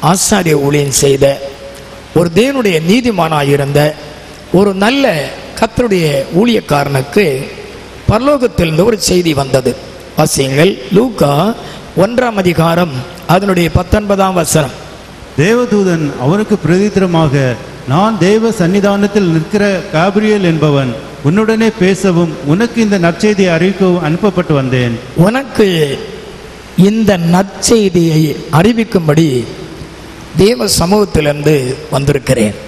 ஆசாரிய ஊழியம் செய்த ஒரு தேவனுடைய நீதிமானாயிருந்த ஒரு நல்ல கர்த்தருடைய ஊழியக்காரனுக்கு பரலோகத்திலிருந்து ஒரு செய்தி வந்தது வாசியங்கள் லூக்கா ஒன்றாம் அதிகாரம் அதனுடைய பத்தொன்பதாம் வசனம் தேவதூதன் அவனுக்கு பிரதித்திரமாக நான் தேவ சன்னிதானத்தில் நிற்கிற காபிரியல் என்பவன் உன்னுடனே பேசவும் உனக்கு இந்த நற்செய்தியை அறிவிக்கவும் அனுப்பப்பட்டு வந்தேன் உனக்கு இந்த நற்செய்தியை அறிவிக்கும்படி தேவ சமூகத்திலிருந்து வந்திருக்கிறேன்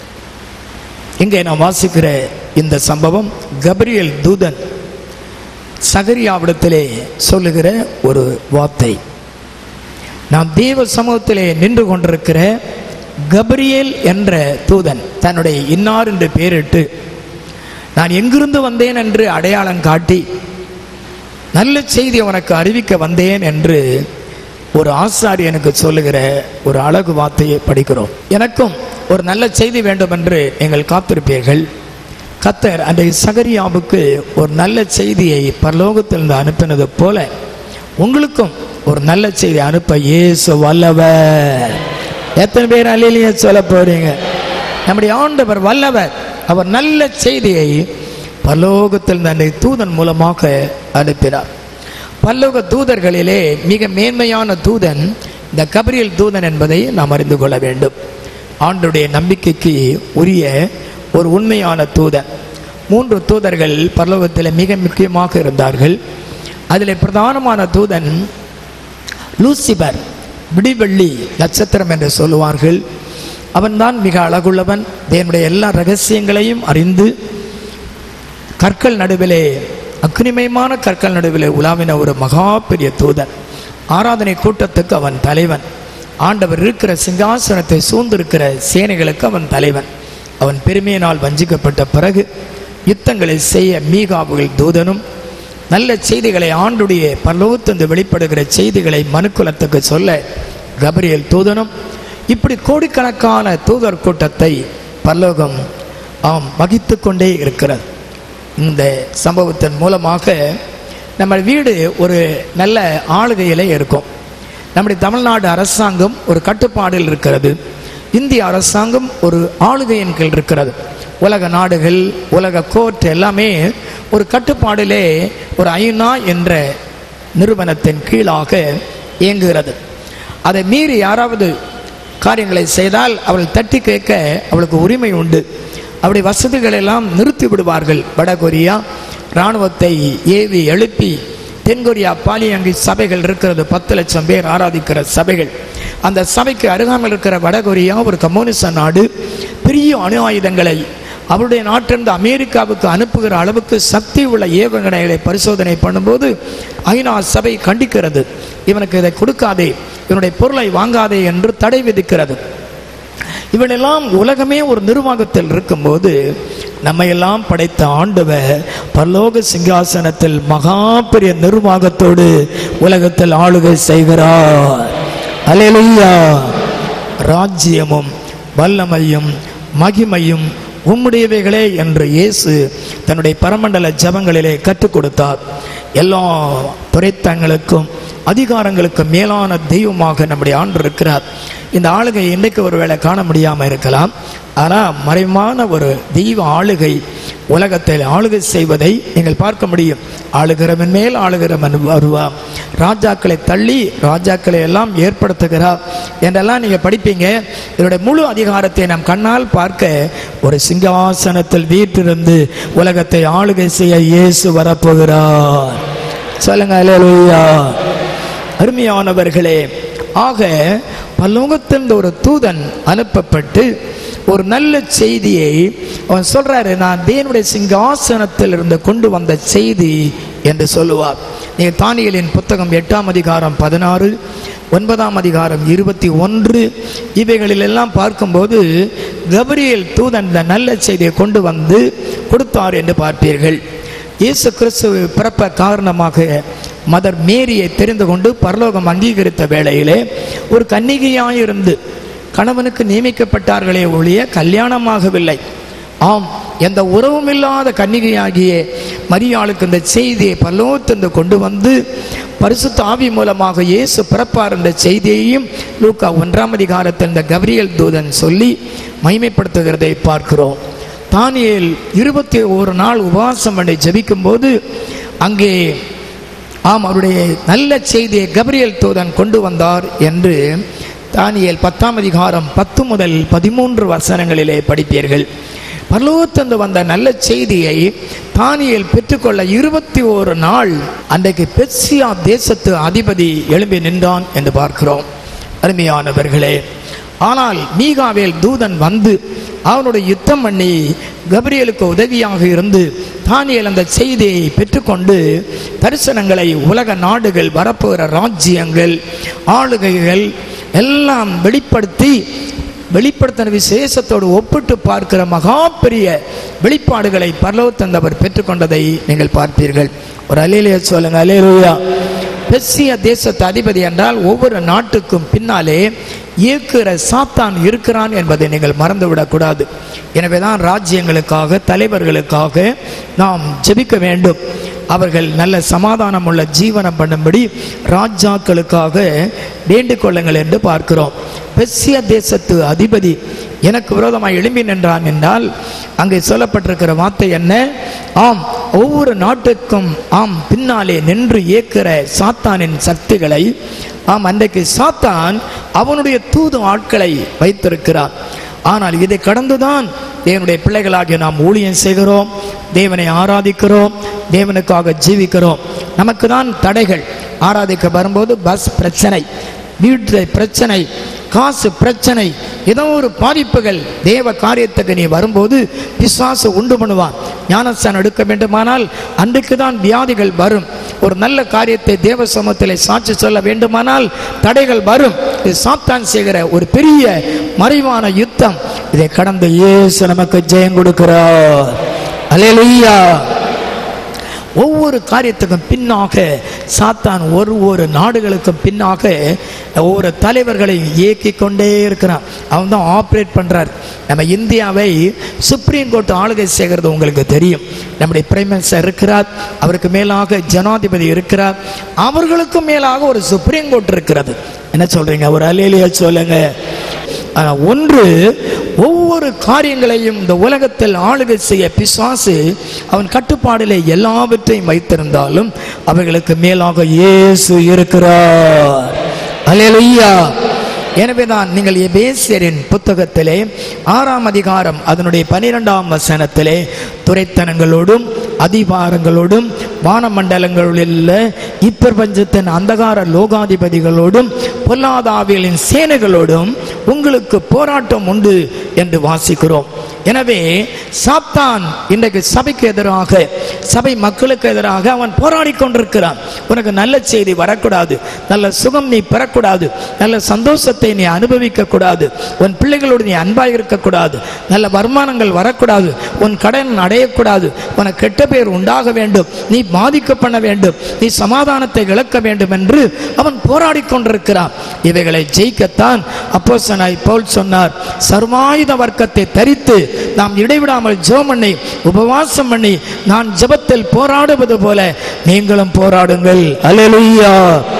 இங்கே நான் வாசிக்கிற இந்த சம்பவம் கபிரியல் தூதன் சகரியாவிடத்திலே சொல்லுகிற ஒரு வார்த்தை நான் தேவ சமூகத்திலே நின்று கொண்டிருக்கிற கபிரியேல் என்ற தூதன் தன்னுடைய இன்னார் என்று பெயரிட்டு நான் எங்கிருந்து வந்தேன் என்று அடையாளம் காட்டி நல்ல செய்தி உனக்கு அறிவிக்க வந்தேன் என்று ஒரு ஆசாரியனுக்கு சொல்லுகிற ஒரு அழகு வார்த்தையை படிக்கிறோம் எனக்கும் ஒரு நல்ல செய்தி வேண்டும் என்று நீங்கள் காத்திருப்பீர்கள் கத்தர் அன்றைய சகரியாவுக்கு ஒரு நல்ல செய்தியை பரலோகத்திலிருந்து அனுப்பினது போல உங்களுக்கும் ஒரு நல்ல செய்தி அனுப்ப இயேசு வல்லவர் எத்தனை பேர் அல்லையிலேயே சொல்ல போறீங்க நம்முடைய ஆண்டவர் வல்லவர் அவர் நல்ல செய்தியை பரலோகத்தில் தன்னை தூதன் மூலமாக அனுப்பினார் பல்லோக தூதர்களிலே மிக மேன்மையான தூதன் இந்த கபிரியல் தூதன் என்பதை நாம் அறிந்து கொள்ள வேண்டும் ஆண்டுடைய நம்பிக்கைக்கு உரிய ஒரு உண்மையான தூதன் மூன்று தூதர்கள் பரலோகத்தில் மிக முக்கியமாக இருந்தார்கள் அதில் பிரதானமான தூதன் லூசிபர் விடிவெள்ளி நட்சத்திரம் என்று சொல்லுவார்கள் அவன்தான் மிக அழகுள்ளவன் தேவனுடைய எல்லா ரகசியங்களையும் அறிந்து கற்கள் நடுவிலே அக்னிமயமான கற்கள் நடுவிலே உலாவின ஒரு மகா பெரிய தூதன் ஆராதனை கூட்டத்துக்கு அவன் தலைவன் ஆண்டவர் இருக்கிற சிங்காசனத்தை சூழ்ந்திருக்கிற சேனைகளுக்கு அவன் தலைவன் அவன் பெருமையினால் வஞ்சிக்கப்பட்ட பிறகு யுத்தங்களை செய்ய மீகாவுகள் தூதனும் நல்ல செய்திகளை ஆண்டுடைய பரலோகத்திலிருந்து வெளிப்படுகிற செய்திகளை மனுக்குலத்துக்கு சொல்ல கபரியல் தூதனும் இப்படி கோடிக்கணக்கான தூதர் கூட்டத்தை பரலோகம் ஆம் வகித்து கொண்டே இருக்கிறது இந்த சம்பவத்தின் மூலமாக நம்ம வீடு ஒரு நல்ல ஆளுகையிலே இருக்கும் நம்முடைய தமிழ்நாடு அரசாங்கம் ஒரு கட்டுப்பாடில் இருக்கிறது இந்திய அரசாங்கம் ஒரு ஆளுகையின் கீழ் இருக்கிறது உலக நாடுகள் உலக கோர்ட் எல்லாமே ஒரு கட்டுப்பாடிலே ஒரு ஐநா என்ற நிறுவனத்தின் கீழாக இயங்குகிறது அதை மீறி யாராவது காரியங்களை செய்தால் அவள் தட்டி கேட்க அவளுக்கு உரிமை உண்டு அப்படி வசதிகள் எல்லாம் நிறுத்தி விடுவார்கள் வடகொரியா இராணுவத்தை ஏவி எழுப்பி தென்கொரியா பாலியங்கி சபைகள் இருக்கிறது பத்து லட்சம் பேர் ஆராதிக்கிற சபைகள் அந்த சபைக்கு அருகாமல் இருக்கிற வடகொரியா ஒரு கம்யூனிச நாடு பெரிய அணு ஆயுதங்களை அவருடைய நாட்டிலிருந்து அமெரிக்காவுக்கு அனுப்புகிற அளவுக்கு சக்தி உள்ள ஏவுகணைகளை பரிசோதனை பண்ணும்போது ஐநா சபை கண்டிக்கிறது இவனுக்கு இதை கொடுக்காதே இவனுடைய பொருளை வாங்காதே என்று தடை விதிக்கிறது இவனெல்லாம் உலகமே ஒரு நிர்வாகத்தில் இருக்கும்போது நம்மையெல்லாம் படைத்த ஆண்டவர் பரலோக சிங்காசனத்தில் மகா பெரிய நிர்வாகத்தோடு உலகத்தில் ஆளுகை செய்கிறார் அல்லேலூயா ராஜ்யமும் வல்லமையும் மகிமையும் உம்முடையவைகளே என்று இயேசு தன்னுடைய பரமண்டல ஜபங்களிலே கற்றுக் கொடுத்தார் எல்லா துறைத்தங்களுக்கும் அதிகாரங்களுக்கு மேலான தெய்வமாக நம்முடைய ஆண்டு இருக்கிறார் இந்த ஆளுகை இன்றைக்கு ஒருவேளை காண முடியாமல் இருக்கலாம் ஆனால் மறைமான ஒரு தெய்வ ஆளுகை உலகத்தில் ஆளுகை செய்வதை நீங்கள் பார்க்க முடியும் ஆளுகிறவன் மேல் ஆளுகிறவன் வருவான் ராஜாக்களை தள்ளி ராஜாக்களை எல்லாம் ஏற்படுத்துகிறார் என்றெல்லாம் நீங்கள் படிப்பீங்க இதனுடைய முழு அதிகாரத்தை நாம் கண்ணால் பார்க்க ஒரு சிங்காசனத்தில் வீட்டிலிருந்து உலகத்தை ஆளுகை செய்ய இயேசு வரப்போகிறார் சொல்லுங்க அல்லேலூயா அருமையானவர்களே ஆக பல்லோகத்திலிருந்து ஒரு தூதன் அனுப்பப்பட்டு ஒரு நல்ல செய்தியை அவன் சொல்றாரு நான் தேவனுடைய சிங்காசனத்தில் இருந்து கொண்டு வந்த செய்தி என்று சொல்லுவார் நீங்க தானியலின் புத்தகம் எட்டாம் அதிகாரம் பதினாறு ஒன்பதாம் அதிகாரம் இருபத்தி ஒன்று இவைகளில் எல்லாம் பார்க்கும்போது கபரியல் தூதன் இந்த நல்ல செய்தியை கொண்டு வந்து கொடுத்தார் என்று பார்ப்பீர்கள் இயேசு கிறிஸ்து பிறப்ப காரணமாக மதர் மேரியை தெரிந்து கொண்டு பரலோகம் அங்கீகரித்த வேளையிலே ஒரு கன்னிகையாயிருந்து கணவனுக்கு நியமிக்கப்பட்டார்களே ஒழிய கல்யாணமாகவில்லை ஆம் எந்த உறவும் இல்லாத கன்னிகையாகிய மரியாளுக்கு இந்த செய்தியை பல்லோத்திருந்து கொண்டு வந்து பரிசுத்த ஆவி மூலமாக இயேசு பிறப்பார் என்ற செய்தியையும் லூக்கா ஒன்றாம் அதிகாரத்தில் இந்த கப்ரியல் தூதன் சொல்லி மகிமைப்படுத்துகிறதை பார்க்கிறோம் தானியேல் இருபத்தி ஒரு நாள் உபவாசம் பண்ணி ஜெபிக்கும்போது அங்கே ஆம் அவருடைய நல்ல செய்தியை கபிரியல் தூதன் கொண்டு வந்தார் என்று தானியேல் பத்தாம் அதிகாரம் பத்து முதல் பதிமூன்று வசனங்களிலே படிப்பீர்கள் பரலோகத்தந்து வந்த நல்ல செய்தியை தானியேல் பெற்றுக்கொள்ள இருபத்தி ஓரு நாள் அன்றைக்கு பெர்சியா தேசத்து அதிபதி எழும்பி நின்றான் என்று பார்க்கிறோம் அருமையானவர்களே ஆனால் மீகாவேல் தூதன் வந்து அவனுடைய யுத்தம் பண்ணி கபிரியலுக்கு உதவியாக இருந்து தானியல் அந்த செய்தியை பெற்றுக்கொண்டு தரிசனங்களை உலக நாடுகள் வரப்போகிற ராஜ்யங்கள் ஆளுகைகள் எல்லாம் வெளிப்படுத்தி வெளிப்படுத்தின விசேஷத்தோடு ஒப்பிட்டு பார்க்கிற மகா பெரிய வெளிப்பாடுகளை பரலோத்தந்தவர் பெற்றுக்கொண்டதை நீங்கள் பார்ப்பீர்கள் ஒரு அலையிலேயே சொல்லுங்க அலையிலூயா பெர்சிய தேசத்து அதிபதி என்றால் ஒவ்வொரு நாட்டுக்கும் பின்னாலே இயக்குகிற சாத்தான் இருக்கிறான் என்பதை நீங்கள் மறந்துவிடக்கூடாது எனவே தான் ராஜ்யங்களுக்காக தலைவர்களுக்காக நாம் ஜெபிக்க வேண்டும் அவர்கள் நல்ல சமாதானம் உள்ள ஜீவனம் பண்ணும்படி ராஜாக்களுக்காக வேண்டிக் கொள்ளுங்கள் என்று பார்க்கிறோம் பெர்சிய தேசத்து அதிபதி எனக்கு விரோதமாக எழும்பி நின்றான் என்றால் அங்கே சொல்லப்பட்டிருக்கிற வார்த்தை என்ன ஆம் ஒவ்வொரு நாட்டுக்கும் ஆம் பின்னாலே நின்று இயக்கிற சாத்தானின் சக்திகளை ஆம் அன்றைக்கு சாத்தான் அவனுடைய தூது ஆட்களை வைத்திருக்கிறான் ஆனால் இதை கடந்துதான் தேவனுடைய பிள்ளைகளாகிய நாம் ஊழியம் செய்கிறோம் தேவனை ஆராதிக்கிறோம் தேவனுக்காக ஜீவிக்கிறோம் நமக்கு தான் தடைகள் ஆராதிக்க வரும்போது பஸ் பிரச்சனை வீட்டு பிரச்சனை காசு பிரச்சனை ஏதோ ஒரு பாதிப்புகள் தேவ காரியத்துக்கு நீ வரும்போது பிசாசு உண்டு பண்ணுவான் ஞானஸ்தானம் எடுக்க வேண்டுமானால் அன்றைக்கு தான் வியாதிகள் வரும் ஒரு நல்ல காரியத்தை தேவ சமூகத்தில் சாட்சி சொல்ல வேண்டுமானால் தடைகள் வரும் இது சாத்தான் செய்கிற ஒரு பெரிய மறைவான யுத்தம் இதை கடந்து இயேசு நமக்கு ஜெயம் கொடுக்கிறார் அல்லேலூயா ஒவ்வொரு காரியத்துக்கும் பின்னாக சாத்தான் ஒரு ஒரு நாடுகளுக்கும் பின்னாக ஒவ்வொரு தலைவர்களையும் இயக்கி கொண்டே இருக்கிறான் அவன் தான் ஆப்ரேட் பண்ணுறார் நம்ம இந்தியாவை சுப்ரீம் கோர்ட் ஆளுகை செய்கிறது உங்களுக்கு தெரியும் நம்முடைய பிரைம் மினிஸ்டர் இருக்கிறார் அவருக்கு மேலாக ஜனாதிபதி இருக்கிறார் அவர்களுக்கும் மேலாக ஒரு சுப்ரீம் கோர்ட் இருக்கிறது என்ன சொல்றீங்க ஒரு அலையிலேயே சொல்லுங்க ஆனா, ஒன்று ஒவ்வொரு காரியங்களையும் இந்த உலகத்தில் ஆளுகை செய்ய பிசாசு அவன் கட்டுப்பாடிலே எல்லாவற்றையும் வைத்திருந்தாலும் அவைகளுக்கு மேலாக இயேசு இருக்கிறார் அல்லேலூயா எனவே தான் நீங்கள் எபேசியரின் புத்தகத்திலே ஆறாம் அதிகாரம் அதனுடைய பனிரெண்டாம் வசனத்திலே துரைத்தனங்களோடும் அதிகாரங்களோடும் வானமண்டலங்களில் இப்பிரபஞ்சத்தின் அந்தகார லோகாதிபதிகளோடும் பொல்லாதாவியலின் சேனைகளோடும் உங்களுக்கு போராட்டம் உண்டு என்று வாசிக்கிறோம் எனவே சாத்தான் இன்றைக்கு சபைக்கு எதிராக சபை மக்களுக்கு எதிராக அவன் போராடி கொண்டிருக்கிறான் உனக்கு நல்ல செய்தி வரக்கூடாது நல்ல சுகம் நீ பெறக்கூடாது நல்ல சந்தோஷத்தை நீ அனுபவிக்க கூடாது உன் பிள்ளைகளோடு நீ அன்பாக இருக்கக்கூடாது நல்ல வருமானங்கள் வரக்கூடாது உன் கடன் அடையக்கூடாது உனக்கு கெட்ட பெயர் உண்டாக வேண்டும் நீ பாதிக்க பண்ண வேண்டும் நீ சமாதானத்தை இழக்க வேண்டும் என்று அவன் போராடி கொண்டிருக்கிறான் இவைகளை ஜெயிக்கத்தான் அப்போஸ்தலனாய் பவுல் சொன்னார் சர்வாயுத வர்க்கத்தை தரித்து நாம் இடைவிடாமல் ஜெபம் பண்ணி உபவாசம் பண்ணி நான் ஜெபத்தில் போராடுவது போல நீங்களும் போராடுங்கள் அல்லேலூயா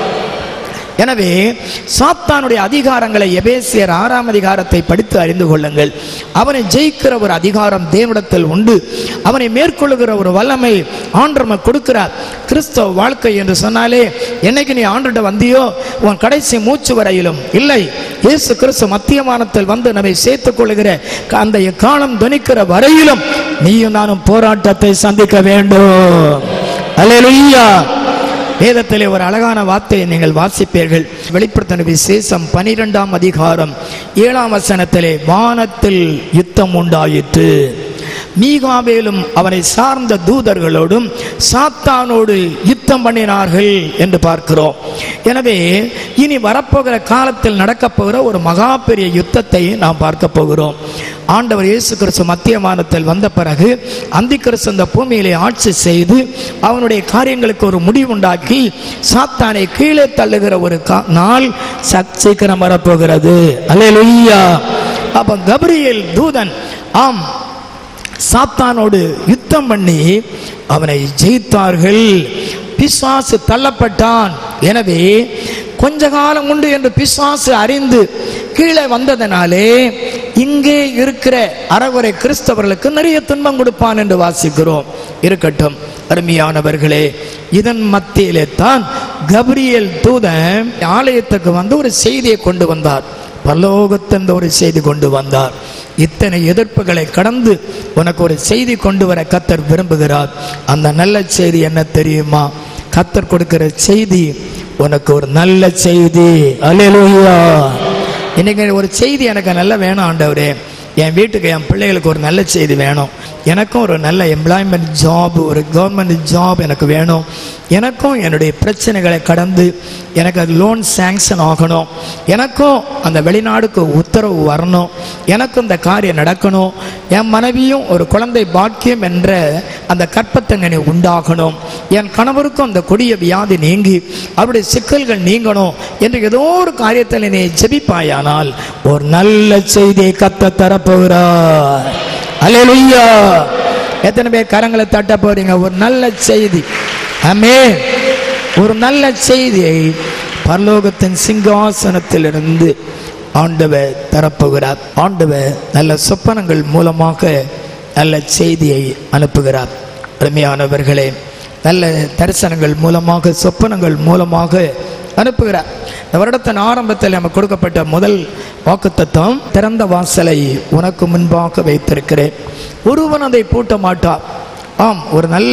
எனவே சாத்தானுடைய அதிகாரங்களை எபேசியர் ஆறாம் அதிகாரத்தை படித்து அறிந்து கொள்ளுங்கள் அவனை ஜெயிக்கிற ஒரு அதிகாரம் தேவனிடத்தில் உண்டு அவனை மேற்கொள்ளுகிற ஒரு வல்லமை ஆண்டர்ம கொடுக்கிறார் கிறிஸ்தவ வாழ்க்கை என்று சொன்னாலே என்னைக்கு நீ ஆண்டுட வந்தியோ உன் கடைசி மூச்சு வரையிலும் இல்லை இயேசு கிறிஸ்து மத்தியமானத்தில் வந்து நம்மை சேர்த்துக் கொள்ளுகிற அந்த காலம் துணிக்கிற வரையிலும் நீயும் நானும் போராட்டத்தை சந்திக்க வேண்டும் அல்லேலூயா வேதத்திலே ஒரு அழகான வார்த்தையை நீங்கள் வாசிப்பீர்கள் வெளிப்படுத்தின விசேஷம் பனிரெண்டாம் அதிகாரம் ஏழாம் வசனத்திலே வானத்தில் யுத்தம் உண்டாயிற்று மீகாவேலும் அவனை சார்ந்த தூதர்களோடும் சாத்தானோடு யுத்தம் பண்ணினார்கள் என்று பார்க்கிறோம் எனவே இனி வரப்போகிற காலத்தில் நடக்கப் போகிற ஒரு மகா பெரிய யுத்தத்தை நாம் பார்க்க போகிறோம் ஆண்டவர் இயேசு கிறிஸ்து மத்தியமானத்தில் வந்த பிறகு அந்தி கிறிஸ்து இந்த பூமியிலே ஆட்சி செய்து அவனுடைய காரியங்களுக்கு ஒரு முடிவுண்டாக்கி சாத்தானை கீழே தள்ளுகிற ஒரு கா- நாள் ச- சீக்கிரம் வரப்போகிறது அல்லேலூயா அப்ப கபிரியேல் தூதன் ஆம் சாத்தானோடு யுத்தம் பண்ணி அவனை ஜெயித்தார்கள் பிசாசு தள்ளப்பட்டான் எனவே கொஞ்ச காலம் உண்டு என்று பிசாசு அறிந்து கீழே வந்ததனாலே இங்கே இருக்கிற அறகுறை கிறிஸ்தவர்களுக்கு நிறைய துன்பம் கொடுப்பான் என்று வாசிக்கிறோம் இருக்கட்டும் அருமையானவர்களே இதன் மத்தியிலே தான் கபிரியல் தூதன் ஆலயத்துக்கு வந்து ஒரு செய்தியை கொண்டு வந்தார் பரலோகத்திலிருந்து ஒரு செய்தி கொண்டு வந்தார் இத்தனை எதிர்ப்புகளை கடந்து உனக்கு ஒரு செய்தி கொண்டு வர கத்தர் விரும்புகிறார் அந்த நல்ல செய்தி என்ன தெரியுமா கத்தர் கொடுக்கிற செய்தி உனக்கு ஒரு நல்ல செய்தி அல்லேலூயா இன்னைக்கு ஒரு செய்தி எனக்கு நல்ல வேணும் ஆண்டவரே என் வீட்டுக்கு என் பிள்ளைகளுக்கு ஒரு நல்ல செய்தி வேணும் எனக்கும் ஒரு நல்ல எம்ப்ளாய்மெண்ட் ஜாப் ஒரு கவர்மெண்ட் ஜாப் எனக்கு வேணும் எனக்கும் என்னுடைய பிரச்சனைகளை கடந்து எனக்கு அது லோன் சேங்ஷன் ஆகணும் எனக்கும் அந்த வெளிநாடுக்கு உத்தரவு வரணும் எனக்கும் இந்த காரியம் நடக்கணும் என் மனைவியும் ஒரு குழந்தை பாக்கியம் என்ற அந்த கற்பத்தங்கனி உண்டாகணும் என் கணவருக்கும் அந்த கொடிய வியாதி நீங்கி அவருடைய சிக்கல்கள் நீங்கணும் என்று ஏதோ ஒரு காரியத்தில் நீ ஜெபிப்பாயானால் ஒரு நல்ல செய்தியை கத்த தரப்போகிறார் அல்லேலூயா எத்தனை பேர் கரங்களை தட்ட போறீங்க ஒரு நல்ல செய்தி ஆமே ஒரு நல்ல செய்தியை பரலோகத்தின் சிங்காசனத்திலிருந்து ஆண்டவர் தரப்போகிறார் ஆண்டவர் நல்ல சொப்பனங்கள் மூலமாக நல்ல செய்தியை அனுப்புகிறார் அருமையானவர்களே நல்ல தரிசனங்கள் மூலமாக சொப்பனங்கள் மூலமாக அனுப்புகிறார் இந்த வருடத்தின் ஆரம்பத்தில் நமக்கு கொடுக்கப்பட்ட முதல் வாக்குத்தத்தம் திறந்த வாசலை உனக்கு முன்பாக வைத்திருக்கிறேன் ஒருவன் அதை பூட்ட மாட்டான் ஆம் ஒரு நல்ல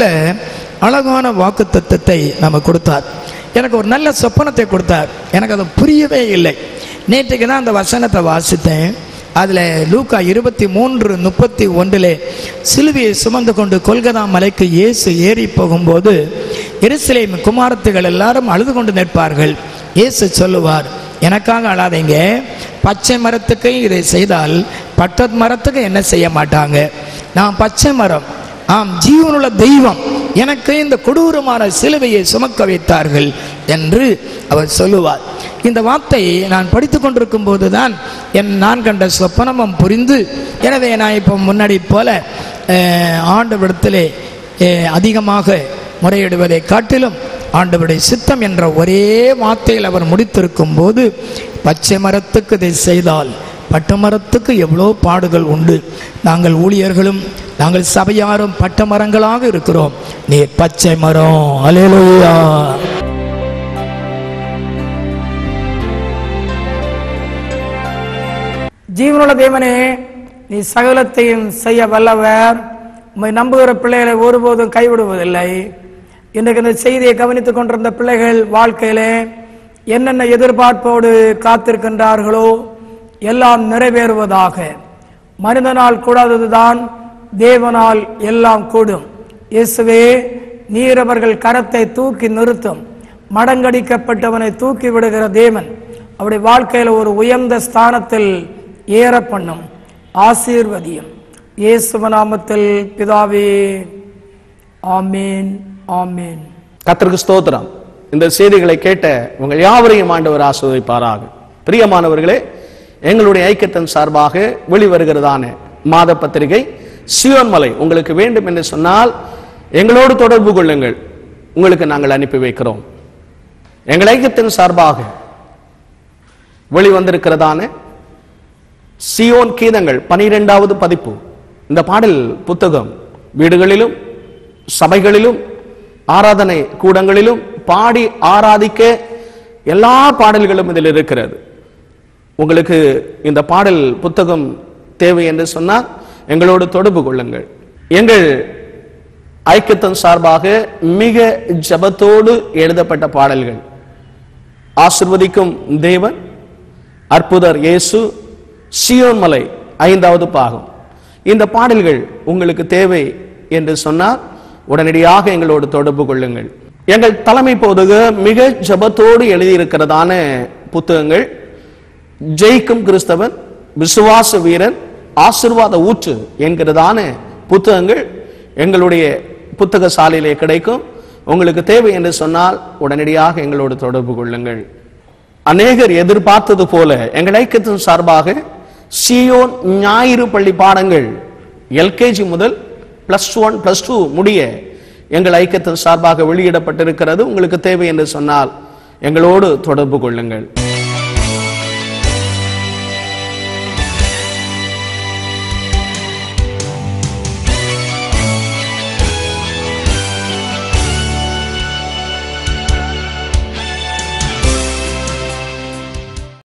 அழகான வாக்குத்தத்தத்தை நம்ம கொடுத்தார் எனக்கு ஒரு நல்ல சொப்பனத்தை கொடுத்தார் எனக்கு அது புரியவே இல்லை நேற்றுக்கு தான் அந்த வசனத்தை வாசித்தேன் அதில் லூக்கா இருபத்தி மூன்று முப்பத்தி ஒன்றிலே சிலுவையை சுமந்து கொண்டு கொல்கதா மலைக்கு இயேசு ஏறி போகும்போது எருசலேம் குமாரத்துகள் எல்லாரும் அழுது கொண்டு நிற்பார்கள் இயேசு சொல்லுவார் எனக்காக அழாதீங்க பச்சை மரத்துக்கு இதை செய்தால் பட்ட மரத்துக்கு என்ன செய்ய மாட்டாங்க நான் பச்சை மரம் ஆம் ஜீவனுள்ள தெய்வம் எனக்கு இந்த கொடூரமான சிலுவையை சுமக்க வைத்தார்கள் என்று அவர் சொல்லுவார் இந்த வார்த்தையை நான் படித்து கொண்டிருக்கும் போதுதான் என் நான் கண்ட சொப்பனமும் புரிந்து எனவே நான் இப்போ முன்னாடி போல அஹ், ஆண்டவரிடத்திலே அஹ், அதிகமாக முறையிடுவதை காட்டிலும் ஆண்டவருடைய சித்தம் என்ற ஒரே வார்த்தையில் அவர் முடித்திருக்கும் போது பச்சை மரத்துக்கு இதை செய்தால் பட்ட மரத்துக்கு எவ்வளோ பாடுகள் உண்டு நாங்கள் ஊழியர்களும் நாங்கள் சபையாரும் பட்ட மரங்களாக இருக்கிறோம் நீ பச்சை மரம் அலேலூயா ஜீவனுள்ள தேவனே நீ சகலத்தையும் செய்ய வல்லவர் உம்மை நம்புகிற பிள்ளைகளை ஒருபோதும் கைவிடுவதில்லை இன்றைக்கு இந்த செய்தியை கவனித்துக் கொண்டிருந்த பிள்ளைகள் வாழ்க்கையிலே என்னென்ன எதிர்பார்ப்போடு காத்திருக்கின்றார்களோ எல்லாம் நிறைவேறுவதாக மனிதனால் கூடாததுதான் தேவனால் எல்லாம் கூடும் இயேசுவே நீர் அவர்கள் கரத்தை தூக்கி நிறுத்தும் மடங்கடிக்கப்பட்டவனை தூக்கி விடுகிற தேவன் அவருடைய வாழ்க்கையில் ஒரு உயர்ந்த ஸ்தானத்தில் ஏற பண்ணும் ஆசீர்வதியும் இயேசுவ நாமத்தில் பிதாவே ஆமீன் ஆமீன் கர்த்தருக்கு ஸ்தோத்திரம் இந்த செய்திகளை கேட்ட உங்கள் யாவரையும் ஆண்டவர் ஆசிர்வதிப்பாராக பிரியமானவர்களே எங்களுடைய ஐக்கியத்தின் சார்பாக வெளிவருகிறதான மாத பத்திரிகை சியோன்மலை உங்களுக்கு வேண்டும் என்று சொன்னால் எங்களோடு தொடர்பு கொள்ளுங்கள் உங்களுக்கு நாங்கள் அனுப்பி வைக்கிறோம் எங்கள் ஐக்கியத்தின் சார்பாக வெளிவந்திருக்கிறதான சியோன் கீதங்கள் பனிரெண்டாவது பதிப்பு இந்த பாடல் புத்தகம் வீடுகளிலும் சபைகளிலும் ஆராதனை கூடங்களிலும் பாடி ஆராதிக்க எல்லா பாடல்களும் இதில் இருக்கிறது உங்களுக்கு இந்த பாடல் புத்தகம் தேவை என்று சொன்னால் எங்களோடு தொடர்பு கொள்ளுங்கள் எங்கள் ஐக்கியத்தின் சார்பாக மிக ஜபத்தோடு எழுதப்பட்ட பாடல்கள் ஆசிர்வதிக்கும் தேவன் அற்புதர் இயேசு சியோன் மலை ஐந்தாவது பாகம் இந்த பாடல்கள் உங்களுக்கு தேவை என்று சொன்னால் உடனடியாக எங்களோடு தொடர்பு கொள்ளுங்கள் எங்கள் தலைமை போதுக மிக ஜபத்தோடு எழுதியிருக்கிறதான புத்தகங்கள் ஜெயிக்கும் கிறிஸ்தவன் விசுவாச வீரன் ஆசிர்வாத ஊற்று என்கிறதான புத்தகங்கள் எங்களுடைய புத்தக சாலையிலே கிடைக்கும் உங்களுக்கு தேவை என்று சொன்னால் உடனடியாக எங்களோடு தொடர்பு கொள்ளுங்கள் அநேகர் எதிர்பார்த்தது போல எங்கள் ஐக்கியத்தின் சார்பாக சியோன் ஞாயிறு பள்ளி பாடங்கள் எல்கேஜி முதல் பிளஸ் ஒன் பிளஸ் டூ முடிய எங்கள் ஐக்கியத்தின் சார்பாக வெளியிடப்பட்டிருக்கிறது உங்களுக்கு தேவை என்று சொன்னால் எங்களோடு தொடர்பு கொள்ளுங்கள்